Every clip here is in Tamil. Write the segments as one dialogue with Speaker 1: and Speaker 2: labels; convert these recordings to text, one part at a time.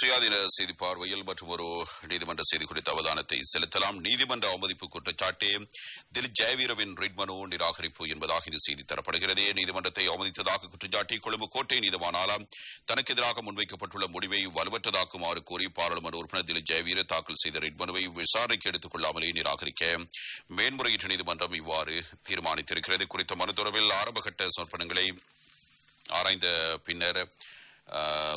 Speaker 1: சுயாதீன செய்தி பார்வையில் மற்றும் ஒரு நீதிமன்ற செய்தி குறித்த அவதானத்தை செலுத்தலாம் நீதிமன்ற அவமதிப்பு குற்றச்சாட்டு தில் ஜெயவீரவின் ரிட் மனு நிராகரிப்பு என்பதாக இந்த செய்தி தரப்படுகிறது நீதிமன்றத்தை அவமதித்ததாக குற்றச்சாட்டி கொழும்பு கோட்டை நீதிமானாலாம் தனக்கு எதிராக முன்வைக்கப்பட்டுள்ள முடிவை வலுவற்றதாக்குமாறு கோரி பாராளுமன்ற உறுப்பினர் தில் ஜெயவீர தாக்கல் செய்த ரிட் மனுவை விசாரணைக்கு எடுத்துக் கொள்ளாமலே நிராகரிக்க மேன்முறையீட்டு நீதிமன்றம் இவ்வாறு தீர்மானித்திருக்கிறது குறித்த மனு தொடர்பில் ஆரம்பகட்ட சமர்ப்பணங்களை ஆராய்ந்த பின்னர் ஆஹ்,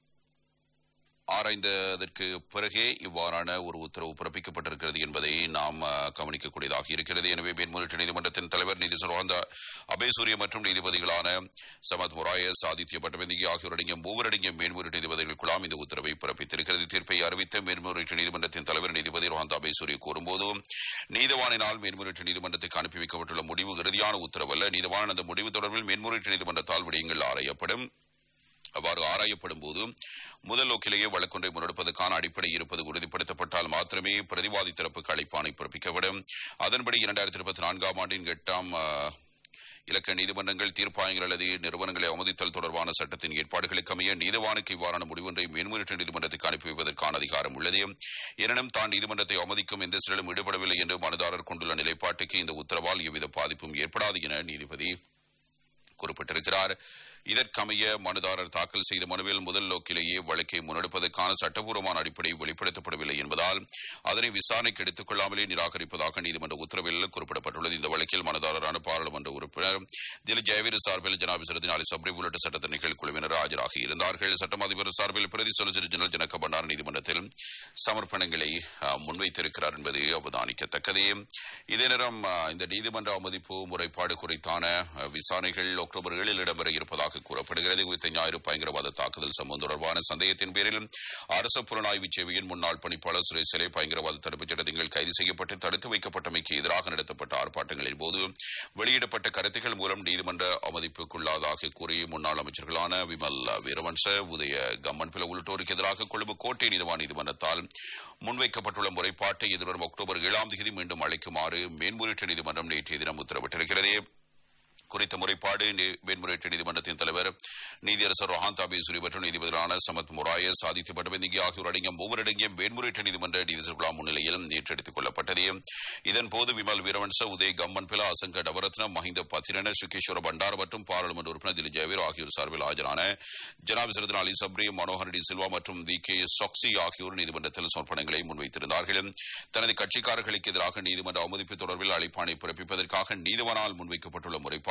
Speaker 1: ஆராய்ந்ததற்கு பிறகே இவ்வாறான ஒரு உத்தரவு பிறப்பிக்கப்பட்டிருக்கிறது என்பதை நாம் அஹ், கவனிக்கக்கூடியதாக இருக்கிறது எனவே மேன்முறையீட்டு நீதிமன்றத்தின் தலைவர் நீதி சுரவாந்த அபேசூரிய மற்றும் நீதிபதிகளான சமத் முராயஸ் ஆதித்ய பட்டபந்திகி ஆகியோரடங்கிய மூவரடங்கிய மேன்முறையீட்டு நீதிபதிகள் குழாம் இந்த உத்தரவை பிறப்பித்திருக்கிறது தீர்ப்பை அறிவித்த மேன்முறையீட்டு நீதிமன்றத்தின் தலைவர் நீதிபதி ரோஹந்த அபேசூரிய கூறும்போது நீதவானினால் மேன்முறையீட்டு நீதிமன்றத்துக்கு அனுப்பி வைக்கப்பட்டுள்ள முடிவு இறுதியான உத்தரவல்ல நீதவான் அந்த முடிவு தொடர்பில் மேன்முறையீட்டு நீதிமன்றத்தால் விடயங்கள் ஆராயப்படும் அவ்வாறு ஆராயப்படும் போது முதல் நோக்கிலேயே வழக்கொன்றை முன்னெடுப்பதற்கான அடிப்படை இருப்பது உறுதிப்படுத்தப்பட்டால் மாத்திரமே பிரதிவாதி தரப்புக்கு அழைப்பாணை பிறப்பிக்கப்படும் அதன்படி இரண்டாயிரத்தி இருபத்தி நான்காம் ஆண்டின் எட்டாம் ஆஹ், இலக்க நீதிமன்றங்கள் தீர்ப்பாயங்கள் அல்லது நிறுவனங்களை அவமதித்தல் தொடர்பான சட்டத்தின் ஏற்பாடுகளுக்கு அமைய நீதிவானுக்கு இவ்வாறான முடிவொன்றை மேன்முறையீட்டு நீதிமன்றத்துக்கு அனுப்பி வைப்பதற்கான அதிகாரம் உள்ளது எனினும் தான் நீதிமன்றத்தை அவமதிக்கும் எந்த செயலும் ஈடுபடவில்லை என்று மனுதாரர் கொண்டுள்ள நிலைப்பாட்டுக்கு இந்த உத்தரவால் எவ்வித பாதிப்பும் ஏற்படாது என நீதிபதி குறிப்பிட்டிருக்கிறார் இதற்கமைய மனுதாரர் தாக்கல் செய்த மனுவில் முதல் நோக்கிலேயே வழக்கை முன்னெடுப்பதற்கான சட்டபூர்வமான அடிப்படை வெளிப்படுத்தப்படவில்லை என்பதால் அதனை விசாரணைக்கு எடுத்துக் கொள்ளாமலே நிராகரிப்பதாக நீதிமன்ற உத்தரவில் குறிப்பிடப்பட்டுள்ளது இந்த வழக்கில் மனுதாரரான பாராளுமன்ற உறுப்பினர் தில் ஜெயவீர சார்பில் ஜனாபிசரத்தின் அலி சப்ரி உள்ளிட்ட சட்டத்தணிகள் குழுவினர் ஆஜராக இருந்தார்கள் சட்டம் அதிபர் சார்பில் பிரதி சொலிசிட்டர் ஜெனரல் ஜனக பண்டார் நீதிமன்றத்தில் சமர்ப்பணங்களை அஹ், முன்வைத்திருக்கிறார் என்பது அவதானிக்கத்தக்கது இதே நேரம் அஹ், இந்த நீதிமன்ற அவமதிப்பு முறைப்பாடு குறித்தான அஹ், விசாரணைகள் அக்டோபர் ஏழில் இடம்பெற இருப்பதாக கூறப்படுகிறது குறித்த ஞாயிறு பயங்கரவாத தாக்குதல் சம்பவம் தொடர்பான சந்தேகத்தின் பேரில் அரசு புலனாய்வு சேவையின் முன்னாள் பணிப்பாளர் சுரேஷ் சிலை பயங்கரவாத தடுப்புச் சட்டத்தில் கைது செய்யப்பட்டு தடுத்து வைக்கப்பட்டமைக்கு எதிராக நடத்தப்பட்ட ஆர்ப்பாட்டங்களின் போது வெளியிடப்பட்ட கருத்துக்கள் மூலம் நீதிமன்ற அவமதிப்புக்குள்ளாதாக கூறி முன்னாள் அமைச்சர்களான விமல் வீரவன்ச உதய கம்மன் பில உள்ளிட்டோருக்கு எதிராக கொழும்பு கோட்டை நீதிவான் நீதிமன்றத்தால் முன்வைக்கப்பட்டுள்ள முறைப்பாட்டை எதிர்வரும் அக்டோபர் ஏழாம் தேதி மீண்டும் அளிக்குமாறு மேன்முறையீட்டு நீதிமன்றம் நேற்றைய தினம் உத்தரவிட்டிருக்கிறது குறித்த முறைப்பாடு நி- மேன்முறையீட்டு நீதிமன்றத்தின் தலைவர் நீதியரசர் ரொஹான் தாபேசுரி மற்றும் நீதிபதிகளான சமத் முராயஸ் ஆதித்ய பட்டபந்திகி ஆகியோர் அடங்கிய மூவரடங்கிய மேன்முறையீட்டு நீதிமன்ற நீதிசர்களா முன்னிலையில் நேற்று எடுத்துக் கொள்ளப்பட்டது இதன்போது விமல் வீரவன்ச உதய் கம்மன் பில அசங்க டவரத்ன மஹிந்த பத்திரன சுகேஸ்வர பண்டார் மற்றும் பாராளுமன்ற உறுப்பினர் திலி ஜெயவீர் ஆகியோர் சார்பில் ஆஜரான ஜனாபிசரத்தின் அலி சப்ரி மனோகர் டி சில்வா மற்றும் வி கே சொக்சி ஆகியோர் நீதிமன்றத்தில் சமர்ப்பணங்களை முன்வைத்திருந்தார்கள் தனது கட்சிக்காரர்களுக்கு எதிராக நீதிமன்ற அவமதிப்பு தொடர்பில் அழைப்பாணை பிறப்பிப்பதற்காக நீதிமன்றால் முன்வைக்கப்பட்டுள்ள முறைப்பாட்டில்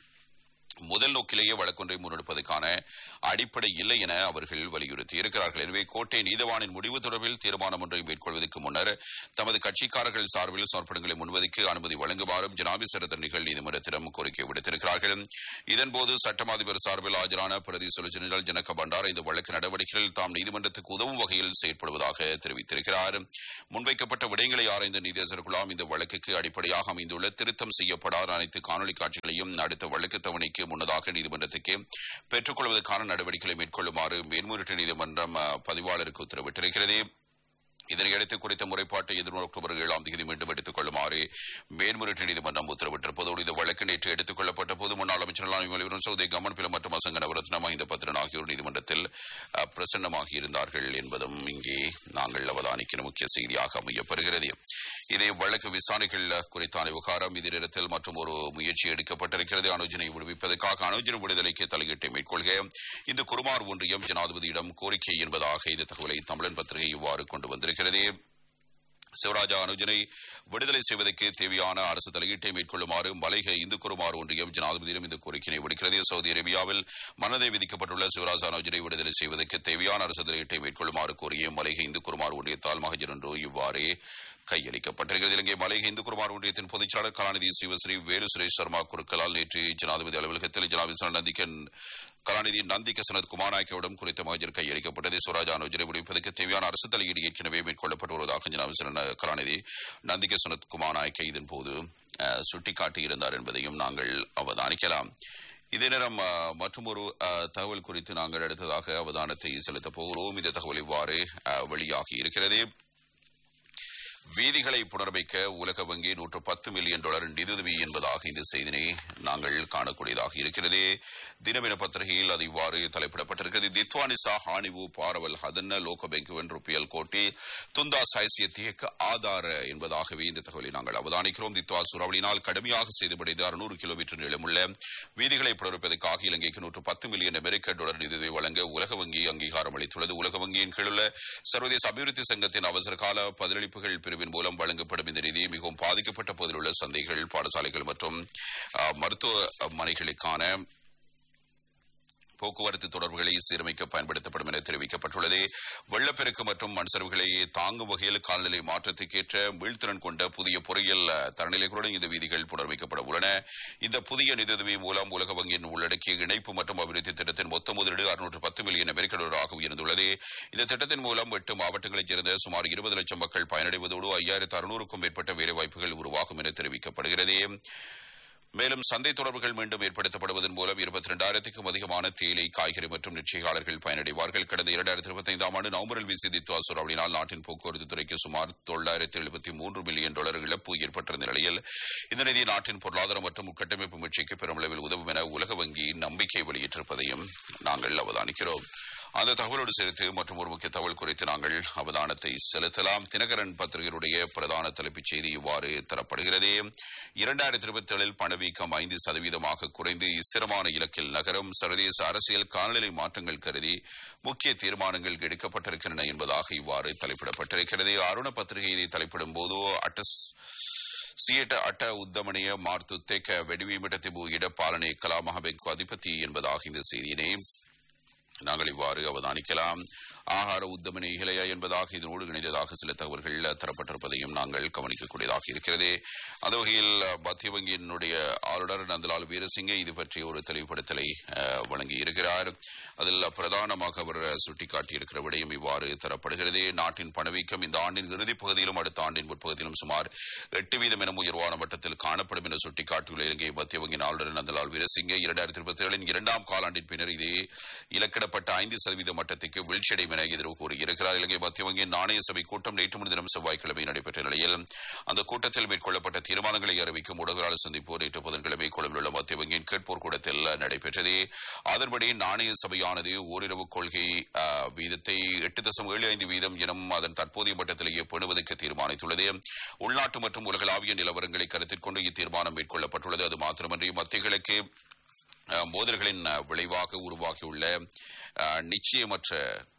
Speaker 1: முதல் நோக்கிலேயே வழக்கொன்றை முன்னெடுப்பதற்கான அடிப்படை இல்லை என அவர்கள் வலியுறுத்தி இருக்கிறார்கள் எனவே கோட்டை நீதவானின் முடிவு தொடர்பில் தீர்மானம் ஒன்றை மேற்கொள்வதற்கு முன்னர் தமது கட்சிக்காரர்கள் சார்பில் சமர்ப்பணங்களை முன்வதற்கு அனுமதி வழங்குமாறும் ஜனாபிசர தண்டிகள் நீதிமன்றத்திடம் கோரிக்கை விடுத்திருக்கிறார்கள் இதன்போது சட்டம் அதிபர் சார்பில் ஆஜரான பிரதி சொலிசிட்டர் ஜெனரல் ஜனக பண்டார் இந்த வழக்கு நடவடிக்கைகளில் தாம் நீதிமன்றத்துக்கு உதவும் வகையில் செயற்படுவதாக தெரிவித்திருக்கிறார் முன்வைக்கப்பட்ட விடயங்களை ஆராய்ந்த நீதியரசர் குழாம் இந்த வழக்குக்கு அடிப்படையாக அமைந்துள்ள திருத்தம் செய்யப்படாத அனைத்து காணொலி காட்சிகளையும் அடுத்த வழக்கு தவணைக்கு முன்னதாக நீதிமன்றத்துக்கு பெற்றுக் கொள்வதற்கான நடவடிக்கைகளை மேற்கொள்ளுமாறு மேன்முறையீட்டு நீதிமன்றம் அஹ், பதிவாளருக்கு உத்தரவிட்டிருக்கிறது இதனையடுத்து குறித்த முறைப்பாட்டை எதிர்வரும் அக்டோபர் ஏழாம் தேதி மீண்டும் எடுத்துக் கொள்ளுமாறு மேன்முறையீட்டு நீதிமன்றம் உத்தரவிட்டிருப்பதோடு இந்த வழக்கு நேற்று எடுத்துக் கொள்ளப்பட்ட போது முன்னாள் அமைச்சர்களான விமல் சௌதே கமன் பில மற்றும் அசங்க நவரத்ன மஹிந்த பத்ரன் ஆகியோர் நீதிமன்றத்தில் அஹ், பிரசன்னமாகி இருந்தார்கள் என்பதும் இங்கே நாங்கள் அவதானிக்கிற முக்கிய செய்தியாக அமையப்பெறுகிறது இதே வழக்கு விசாரணைகள் குறித்தான விவகாரம் இதே நேரத்தில் மற்றும் ஒரு முயற்சி எடுக்கப்பட்டிருக்கிறது அனுஜனை விடுவிப்பதற்காக அனுஜன் விடுதலைக்கு தலையீட்டை மேற்கொள்க இந்த குருமார் ஒன்றியம் ஜனாதிபதியிடம் கோரிக்கை என்பதாக இந்த தகவலை தமிழன் பத்திரிகை இவ்வாறு கொண்டு வந்திருக்கிறது சிவராஜா அனுஜனை விடுதலை செய்வதற்கு தேவையான அரசு தலையீட்டை மேற்கொள்ளுமாறு மலைக இந்து குருமார் ஒன்றியம் ஜனாதிபதியிடம் இந்த கோரிக்கையை விடுக்கிறது சவுதி அரேபியாவில் மனதை விதிக்கப்பட்டுள்ள சிவராஜா அனுஜனை விடுதலை செய்வதற்கு தேவையான அரசு தலையீட்டை மேற்கொள்ளுமாறு கோரிய மலைக இந்து குருமார் ஒன்றியத்தால் மகஜர் ஒன்று இவ்வாறே கையளிக்கப்பட்டிருக்கிறது இலங்கை மலைக இந்து குருமார் ஒன்றியத்தின் பொதுச்செயலாளர் கலாநிதி சிவஸ்ரீ வேலு சுரேஷ் சர்மா குருக்களால் நேற்று ஜனாதிபதி அலுவலகத்தில் ஜனாதிபதி நந்திக்கன் கலாநிதி நந்திக சனத் குமாநாயக்கவிடம் குறித்த மகஜர் கையளிக்கப்பட்டது சுவராஜ் அனுஜனை விடுவிப்பதற்கு தேவையான அரசு தலையீடு ஏற்கனவே மேற்கொள்ளப்பட்டு வருவதாக ஜனாதிபதி கலாநிதி நந்திக சனத் குமாநாயக்க இதன் போது அஹ், சுட்டிக்காட்டியிருந்தார் என்பதையும் நாங்கள் அவதானிக்கலாம் இதே நேரம் மற்றும் ஒரு தகவல் குறித்து நாங்கள் அடுத்ததாக அவதானத்தை செலுத்தப் போகிறோம் இந்த தகவல் இவ்வாறு அஹ், வெளியாகி இருக்கிறது வீதிகளை புனரமைக்க உலக வங்கி நூற்று பத்து மில்லியன் டாலர் நிதியுதவி என்பதாக இந்த செய்தினை நாங்கள் காணக்கூடியதாக இருக்கிறது தினமின பத்திரிகையில் அது இவ்வாறு தலைப்பிடப்பட்டிருக்கிறது தித்வானிசா ஹானிவு பாரவல் ஹதன்ன லோக பெங்குவன் ருப்பியல் கோட்டி துந்தா சாய்சியத்தியக்கு ஆதார என்பதாகவே இந்த தகவலை நாங்கள் அவதானிக்கிறோம் தித்வா சூறாவளியினால் கடுமையாக சேதமடைந்து அறுநூறு கிலோமீட்டர் நீளமுள்ள வீதிகளை புனரமைப்பதற்காக இலங்கைக்கு நூற்று பத்து மில்லியன் அமெரிக்க டாலர் நிதியுதவி வழங்க உலக வங்கி அங்கீகாரம் அளித்துள்ளது உலக வங்கியின் கீழுள்ள சர்வதேச அபிவிருத்தி சங்கத்தின் அவசர கால பதிலளிப்புகள் பிரிவின் மூலம் வழங்கப்படும் இந்த நிதி மிகவும் பாதிக்கப்பட்ட பகுதியில் உள்ள சந்தைகள் பாடசாலைகள் மற்றும் அஹ், மருத்துவமனைகளுக்கான போக்குவரத்து தொடர்புகளை சீரமைக்க பயன்படுத்தப்படும் என தெரிவிக்கப்பட்டுள்ளது வெள்ளப்பெருக்கு மற்றும் மண் சரிவுகளை தாங்கும் வகையில் கால்நிலை மாற்றத்துக்கேற்ற மீள்திறன் கொண்ட புதிய பொறியியல் அஹ், தரநிலைகளுடன் இந்த வீதிகள் புனரமைக்கப்பட உள்ளன இந்த புதிய நிதியுதவி மூலம் உலக வங்கியின் உள்ளடக்கிய இணைப்பு மற்றும் அபிவிருத்தி திட்டத்தின் மொத்த முதலீடு அறுநூற்று பத்து மில்லியன் அமெரிக்க டாலராக உயர்ந்துள்ளது இந்த திட்டத்தின் மூலம் எட்டு மாவட்டங்களைச் சேர்ந்த சுமார் இருபது லட்சம் மக்கள் பயனடைவதோடு ஐயாயிரத்து அறுநூறுக்கும் மேற்பட்ட வேலைவாய்ப்புகள் உருவாகும் என தெரிவிக்கப்படுகிறது மேலும் சந்தை தொடர்புகள் மீண்டும் ஏற்படுத்தப்படுவதன் மூலம் இருபத்தி இரண்டாயிரத்துக்கும் அதிகமான தேயிலை காய்கறி மற்றும் நிச்சயகாலர்கள் பயனடைவார்கள் கடந்த இரண்டாயிரத்தி இருபத்தி ஐந்தாம் ஆண்டு நவம்பரில் வீசி தித்வா சூறாவளினால் நாட்டின் போக்குவரத்து துறைக்கு சுமார் தொள்ளாயிரத்தி எழுபத்தி மூன்று மில்லியன் டாலர் இழப்பு ஏற்பட்டிருந்த நிலையில் இந்த நிதி நாட்டின் பொருளாதார மற்றும் உட்கட்டமைப்பு முயற்சிக்கு பெருமளவில் உதவும் என உலக வங்கி நம்பிக்கை வெளியிட்டிருப்பதையும் நாங்கள் அவதானிக்கிறோம் அந்த தகவலோடு சேர்த்து மற்றும் ஒரு முக்கிய தகவல் குறித்து நாங்கள் அவதானத்தை செலுத்தலாம் தினகரன் பத்திரிகையுடைய பிரதான தலைப்புச் செய்தி இவ்வாறு தரப்படுகிறது இரண்டாயிரத்தி இருபத்தி ஏழில் பணவீக்கம் ஐந்து சதவீதமாக குறைந்து ஸ்திரமான இலக்கில் நகரும் சர்வதேச அரசியல் காலநிலை மாற்றங்கள் கருதி முக்கிய தீர்மானங்கள் எடுக்கப்பட்டிருக்கின்றன என்பதாக இவ்வாறு தலைப்பிடப்பட்டிருக்கிறது அருண பத்திரிகை இதை தலைப்பிடும் போது அட்டஸ் ಸಿಯಟ ಅಟ ಉದ್ದಮನೆಯ ಮಾರ್ತು ತೆಕ ವೆಡಿವೀಮಿಟ ತಿಬು ಇಡ ಪಾಲನೆ ಕಲಾ ಮಹಾಬೆಂಕು ಅಧಿಪತಿ என்பதாக இந்த செய்தியினை நாங்கள் இவ்வாறு அவதானிக்கலாம் ஆகார உத்தமனை இளையா என்பதாக இதனோடு இணைந்ததாக சில தகவல்கள் தரப்பட்டிருப்பதையும் நாங்கள் கவனிக்கக்கூடியதாக இருக்கிறது அந்த வகையில் மத்திய வங்கியினுடைய ஆளுநர் நந்தலால் வீரசிங்க இது பற்றிய ஒரு தெளிவுபடுத்தலை அஹ், வழங்கி இருக்கிறார் அதில் பிரதானமாக அவர் சுட்டிக்காட்டியிருக்கிற விடயம் இவ்வாறு தரப்படுகிறது நாட்டின் பணவீக்கம் இந்த ஆண்டின் இறுதிப் பகுதியிலும் அடுத்த ஆண்டின் முற்பகுதியிலும் சுமார் எட்டு வீதம் எனும் உயர்வான மட்டத்தில் காணப்படும் என சுட்டிக்காட்டியுள்ள இலங்கை மத்திய வங்கியின் ஆளுநர் நந்தலால் வீரசிங்க இரண்டாயிரத்தி இருபத்தி ஏழின் இரண்டாம் காலாண்டின் பின்னர் இதே இலக்கிடப்பட்ட ஐந்து சதவீத மட்டத்திற்கு வீழ்ச்சியடையும் என எதிர்வு கூறியிருக்கிறார் இலங்கை மத்திய வங்கியின் நாணய சபை கூட்டம் நேற்று முன்தினம் செவ்வாய்க்கிழமை நடைபெற்ற நிலையில் அந்த கூட்டத்தில் மேற்கொள்ளப்பட்ட தீர்மானங்களை அறிவிக்கும் ஊடகங்களால் சந்திப்பு நேற்று புதன்கிழமை கொழும்பில் உள்ள மத்திய வங்கியின் கேட்போர் கூடத்தில் நடைபெற்றது அதன்படி நாணய சபையானது ஓரிரவு கொள்கை ஆ, வீதத்தை எட்டு தசம் ஏழு ஐந்து வீதம் எனும் அதன் தற்போதைய மட்டத்திலேயே பேணுவதற்கு தீர்மானித்துள்ளது உள்நாட்டு மற்றும் உலகளாவிய நிலவரங்களை கருத்தில் கொண்டு இத்தீர்மானம் மேற்கொள்ளப்பட்டுள்ளது அது மாத்திரமன்றி மத்திய கிழக்கு அஹ், மோதல்களின் அஹ், விளைவாக உருவாகியுள்ள அஹ், நிச்சயமற்ற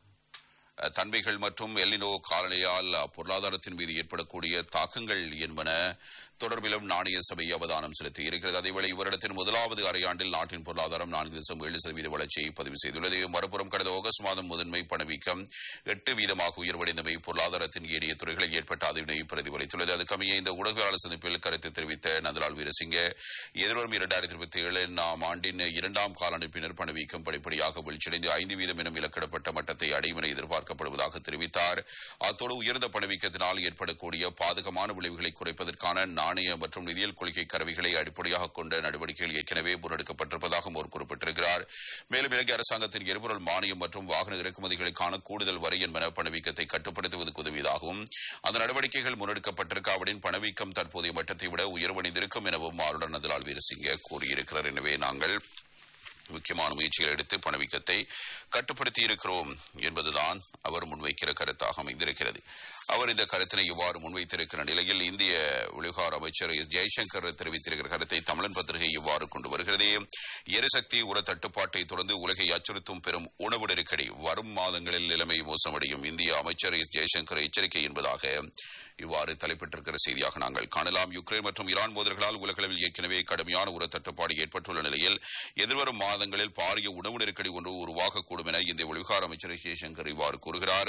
Speaker 1: அஹ், தன்மைகள் மற்றும் எல்லினோ காலனியால் அஹ், பொருளாதாரத்தின் மீது ஏற்படக்கூடிய தாக்கங்கள் என்பன தொடர்பிலும் நாணய சபை அவதானம் செலுத்தி இருக்கிறது அதேவேளை இவரிடத்தின் முதலாவது அரையாண்டில் நாட்டின் பொருளாதாரம் நான்கு தசம் ஏழு சதவீத வளர்ச்சியை பதிவு செய்துள்ளது மறுபுறம் கடந்த ஆகஸ்ட் மாதம் முதன்மை பணவீக்கம் எட்டு வீதமாக உயர்வடைந்தமை பொருளாதாரத்தின் ஏனைய துறைகளில் ஏற்பட்ட அதிர்வினை பிரதிபலித்துள்ளது அதுக்கமைய இந்த ஊடகவியலாளர் சந்திப்பில் கருத்து தெரிவித்த நந்தலால் வீரசிங்க எதிர்வரும் இரண்டாயிரத்தி இருபத்தி ஏழாம் ஆண்டின் இரண்டாம் காலாண்டு பின்னர் பணவீக்கம் படிப்படியாக வீழ்ச்சியடைந்து ஐந்து வீதம் எனும் இலக்கிடப்பட்ட மட்டத்தை அடையும் என எதிர்பார்க்கப்படுவதாக தெரிவித்தார் அத்தோடு உயர்ந்த பணவீக்கத்தினால் ஏற்படக்கூடிய பாதகமான விளைவுகளை குறைப்பதற்கான நாணய மற்றும் நிதியியல் கொள்கை கருவிகளை அடிப்படையாக கொண்ட நடவடிக்கைகள் ஏற்கனவே முன்னெடுக்கப்பட்டிருப்பதாகவும் அவர் குறிப்பிட்டிருக்கிறார் மேலும் இலங்கை அரசாங்கத்தின் எரிபொருள் மானியம் மற்றும் வாகன இறக்குமதிகளுக்கான கூடுதல் வரி என்பன பணவீக்கத்தை கட்டுப்படுத்துவதற்கு உதவியதாகவும் அந்த நடவடிக்கைகள் முன்னெடுக்கப்பட்டிருக்காவிடின் பணவீக்கம் தற்போதைய மட்டத்தை விட உயர்வடைந்திருக்கும் எனவும் ஆளுநர் நந்தலால் வீரசிங்க கூறியிருக்கிறார் எனவே நாங்கள் முக்கியமான முயற்சிகள் எடுத்து பணவீக்கத்தை கட்டுப்படுத்தி இருக்கிறோம் என்பதுதான் அவர் முன்வைக்கிற கருத்தாக அமைந்திருக்கிறது அவர் இந்த கருத்தினை இவ்வாறு முன்வைத்திருக்கிற நிலையில் இந்திய வெளிவிவகார அமைச்சர் எஸ் ஜெய்சங்கர் தெரிவித்திருக்கிற கருத்தை தமிழன் பத்திரிகை இவ்வாறு கொண்டு வருகிறது எரிசக்தி உர தட்டுப்பாட்டை தொடர்ந்து உலகை அச்சுறுத்தும் பெரும் உணவு நெருக்கடி வரும் மாதங்களில் நிலைமை மோசமடையும் இந்திய அமைச்சர் எஸ் ஜெய்சங்கர் எச்சரிக்கை என்பதாக இவ்வாறு தலைப்பிட்டிருக்கிற செய்தியாக நாங்கள் காணலாம் யுக்ரைன் மற்றும் ஈரான் மோதல்களால் உலகளவில் ஏற்கனவே கடுமையான உர தட்டுப்பாடு ஏற்பட்டுள்ள நிலையில் எதிர்வரும் மாதங்களில் பாரிய உணவு நெருக்கடி ஒன்று உருவாகக்கூடும் என இந்திய வெளிவிவகார அமைச்சர் எஸ் ஜெய்சங்கர் இவ்வாறு கூறுகிறார்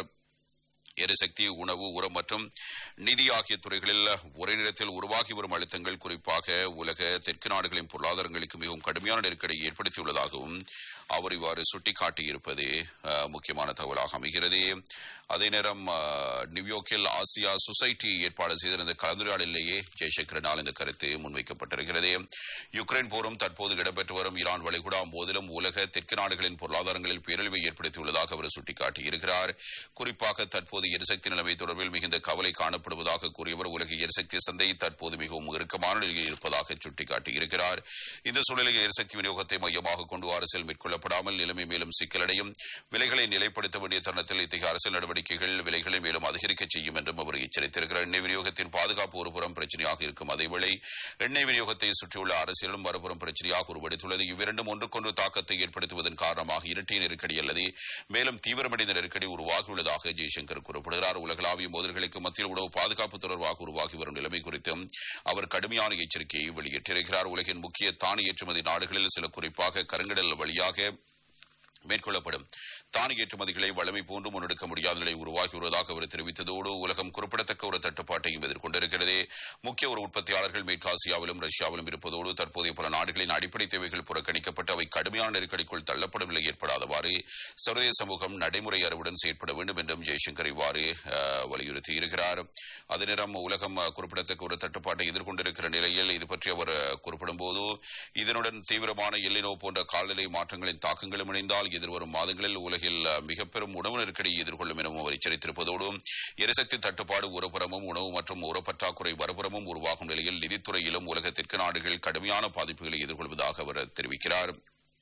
Speaker 1: எரிசக்தி உணவு உரம் மற்றும் நிதி ஆகிய துறைகளில் ஒரே நேரத்தில் உருவாகி வரும் அழுத்தங்கள் குறிப்பாக உலக தெற்கு நாடுகளின் பொருளாதாரங்களுக்கு மிகவும் கடுமையான நெருக்கடியை ஏற்படுத்தியுள்ளதாகவும் அவர் இவ்வாறு சுட்டிக்காட்டியிருப்பது அஹ், முக்கியமான தகவலாக அமைகிறது அதே நேரம் அஹ், நியூயார்க்கில் ஆசியா சொசைட்டி ஏற்பாடு செய்திருந்த கலந்துரையாடலிலேயே ஜெய்சங்கரனால் இந்த கருத்து முன்வைக்கப்பட்டிருக்கிறது யுக்ரைன் போரும் தற்போது இடம்பெற்று வரும் ஈரான் வளைகுடா போதிலும் உலக தெற்கு நாடுகளின் பொருளாதாரங்களில் பேரழிவை ஏற்படுத்தியுள்ளதாக அவர் சுட்டிக்காட்டியிருக்கிறார் குறிப்பாக தற்போது எரிசக்தி நிலைமை தொடர்பில் மிகுந்த கவலை காணப்படுவதாக கூறியவர் உலக எரிசக்தி சந்தை தற்போது மிகவும் இறுக்கமான நிலையில் இருப்பதாக சுட்டிக்காட்டியிருக்கிறார் இந்த சூழலில் எரிசக்தி விநியோகத்தை மையமாக கொண்டு அரசியல் மேற்கொள்ளப்படாமல் நிலைமை மேலும் சிக்கலடையும் விலைகளை நிலைப்படுத்த வேண்டிய தருணத்தில் இத்தகைய அரசியல் நடவடிக்கைகள் விலைகளை மேலும் அதிகரிக்க செய்யும் என்றும் அவர் எச்சரித்திருக்கிறார் எண்ணெய் விநியோகத்தின் பாதுகாப்பு ஒருபுறம் பிரச்சனையாக இருக்கும் அதேவேளை எண்ணெய் விநியோகத்தை சுற்றியுள்ள அரசியலும் மறுபுறம் பிரச்சனையாக உருவெடுத்துள்ளது இவ்விரண்டும் ஒன்றுக்கொன்று தாக்கத்தை ஏற்படுத்துவதன் காரணமாக இரட்டை நெருக்கடி அல்லது மேலும் தீவிரமடைந்த நெருக்கடி உருவாகியுள்ளதாக ஜெய்சங்கர் குறிப்பிடுகிறார் உலகளாவிய மோதல்களுக்கு மத்தியில் உணவு பாதுகாப்பு தொடர்பாக உருவாகி வரும் நிலைமை குறித்தும் அவர் கடுமையான எச்சரிக்கையை வெளியிட்டிருக்கிறார் உலகின் முக்கிய தானி ஏற்றுமதி நாடுகளில் சில குறிப்பாக கருங்கடல் வழியாக மேற்கொள்ளப்படும் தானி ஏற்றுமதிகளை வளமை போன்று முன்னெடுக்க முடியாத நிலை உருவாகி வருவதாக அவர் தெரிவித்ததோடு உலகம் குறிப்பிடத்தக்க ஒரு தட்டுப்பாட்டையும் எதிர்கொண்டிருக்கிறது முக்கிய ஒரு உற்பத்தியாளர்கள் மேற்காசியாவிலும் ரஷ்யாவிலும் இருப்பதோடு தற்போதைய பல நாடுகளின் அடிப்படை தேவைகள் புறக்கணிக்கப்பட்டு அவை கடுமையான நெருக்கடிக்குள் தள்ளப்படும் நிலை ஏற்படாதவாறு சர்வதேச சமூகம் நடைமுறை அறிவுடன் செயற்பட வேண்டும் என்றும் ஜெய்சங்கர் இவ்வாறு அஹ், வலியுறுத்தியிருக்கிறார் அதே நேரம் உலகம் அஹ், குறிப்பிடத்தக்க ஒரு தட்டுப்பாட்டை எதிர்கொண்டிருக்கிற நிலையில் இது பற்றி அவர் அஹ், குறிப்பிடும்போது இதனுடன் தீவிரமான எல்லினோ போன்ற காலநிலை மாற்றங்களின் தாக்கங்களும் இணைந்தால் எதிர்வரும் மாதங்களில் உலகில் அஹ், மிக பெரும் உணவு நெருக்கடியை எதிர்கொள்ளும் எனவும் அவர் எச்சரித்திருப்பதோடு எரிசக்தி தட்டுப்பாடு ஒருபுறமும் உணவு மற்றும் உரப்பற்றாக்குறை மறுபுறமும் உருவாகும் நிலையில் நிதித்துறையிலும் உலகத்திற்கு நாடுகள் கடுமையான பாதிப்புகளை எதிர்கொள்வதாக அவர் தெரிவிக்கிறார்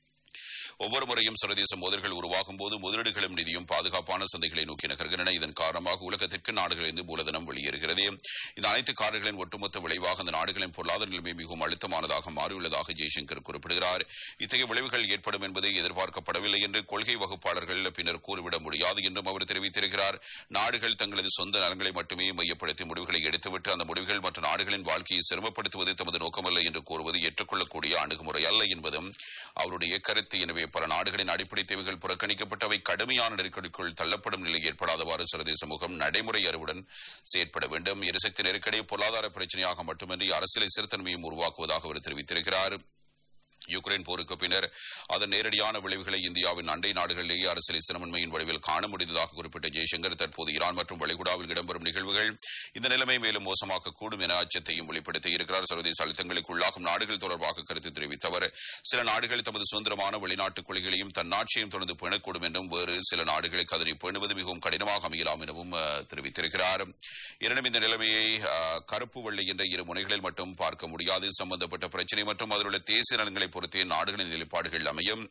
Speaker 1: ஒவ்வொரு முறையும் சர்வதேச மோதல்கள் உருவாகும் போது முதலீடுகளும் நிதியும் பாதுகாப்பான சந்தைகளை நோக்கி நகர்கின்றன இதன் காரணமாக உலகத்திற்கு நாடுகளிலிருந்து மூலதனம் வெளியேறுகிறது இந்த அனைத்து காரணங்களின் ஒட்டுமொத்த விளைவாக அந்த நாடுகளின் பொருளாதார நிலைமை மிகவும் அழுத்தமானதாக மாறியுள்ளதாக ஜெய்சங்கர் குறிப்பிடுகிறார் இத்தகைய விளைவுகள் ஏற்படும் என்பதை எதிர்பார்க்கப்படவில்லை என்று கொள்கை வகுப்பாளர்கள் பின்னர் கூறிவிட முடியாது என்றும் அவர் தெரிவித்திருக்கிறார் நாடுகள் தங்களது சொந்த நலன்களை மட்டுமே மையப்படுத்தி முடிவுகளை எடுத்துவிட்டு அந்த முடிவுகள் மற்ற நாடுகளின் வாழ்க்கையை சிரமப்படுத்துவது தமது நோக்கமல்ல என்று கூறுவது ஏற்றுக்கொள்ளக்கூடிய அணுகுமுறை அல்ல என்பதும் அவருடைய கருத்து எனவே பல நாடுகளின் அடிப்படை தேவைகள் புறக்கணிக்கப்பட்டவை கடுமையான நெருக்கடிக்குள் தள்ளப்படும் நிலை ஏற்படாதவாறு சர்வதேச சமூகம் நடைமுறை அறிவுடன் செயற்பட வேண்டும் எரிசக்தி நெருக்கடி பொருளாதார பிரச்சனையாக மட்டுமின்றி அரசியலை சிறுத்தன்மையும் உருவாக்குவதாக அவர் தெரிவித்திருக்கிறார் யுக்ரைன் போருக்கு பின்னர் அதன் நேரடியான விளைவுகளை இந்தியாவின் அண்டை நாடுகளிலேயே அரசியல் சிரமன்மையின் வடிவில் காண முடிந்ததாக குறிப்பிட்ட ஜெய்சங்கர் தற்போது ஈரான் மற்றும் வளைகுடாவில் இடம்பெறும் நிகழ்வுகள் இந்த நிலைமை மேலும் மோசமாக்கக்கூடும் என அச்சத்தையும் வெளிப்படுத்தியிருக்கிறார் சர்வதேச அழுத்தங்களுக்கு உள்ளாகும் நாடுகள் தொடர்பாக கருத்து தெரிவித்த அவர் சில நாடுகள் தமது சுதந்திரமான வெளிநாட்டு கொள்கைகளையும் தன்னாட்சியையும் தொடர்ந்து பேணக்கூடும் என்றும் வேறு சில நாடுகளுக்கு அதனை பேணுவது மிகவும் கடினமாக அமையலாம் எனவும் அஹ், தெரிவித்திருக்கிறார் எனினும் இந்த நிலைமையை அஹ், கருப்பு வெள்ளை என்ற இரு முனைகளில் மட்டும் பார்க்க முடியாது சம்பந்தப்பட்ட பிரச்சினை மற்றும் அதில் உள்ள தேசிய நலன்களை பொறுத்தே நாடுகளின் நிலைப்பாடுகள் அமையும்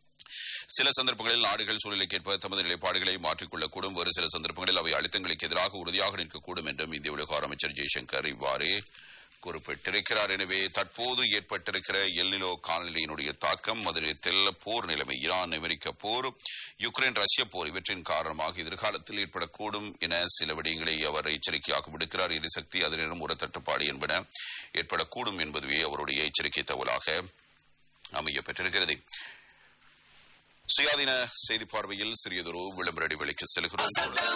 Speaker 1: சில சந்தர்ப்பங்களில் நாடுகள் சூழலுக்கேற்ப தமது நிலைப்பாடுகளை மாற்றிக்கொள்ளக்கூடும் வேறு சில சந்தர்ப்பங்களில் அவை அழுத்தங்களுக்கு எதிராக உறுதியாக நிற்கக்கூடும் என்றும் இந்திய வெளியுறவு அமைச்சர் ஜெய்சங்கர் இவ்வாறு குறிப்பிட்டிருக்கிறார் எனவே தற்போது ஏற்பட்டிருக்கிற எல்நிலோ காலநிலையினுடைய தாக்கம் மதுரத்தில் போர் நிலைமை ஈரான் அமெரிக்க போர் யுக்ரைன் ரஷ்ய போர் இவற்றின் காரணமாக எதிர்காலத்தில் ஏற்படக்கூடும் என சில விடயங்களை அவர் எச்சரிக்கையாக விடுக்கிறார் எரிசக்தி அதே நேரம் உர தட்டுப்பாடு என்பன ஏற்படக்கூடும் என்பதுவே அவருடைய எச்சரிக்கை தகவலாக அமைய பெற்றிருக்கிறது சுயாதீன செய்தி பார்வையில் சிறியதொரு விளம்பர இடைவெளிக்கு செல்கிறோம்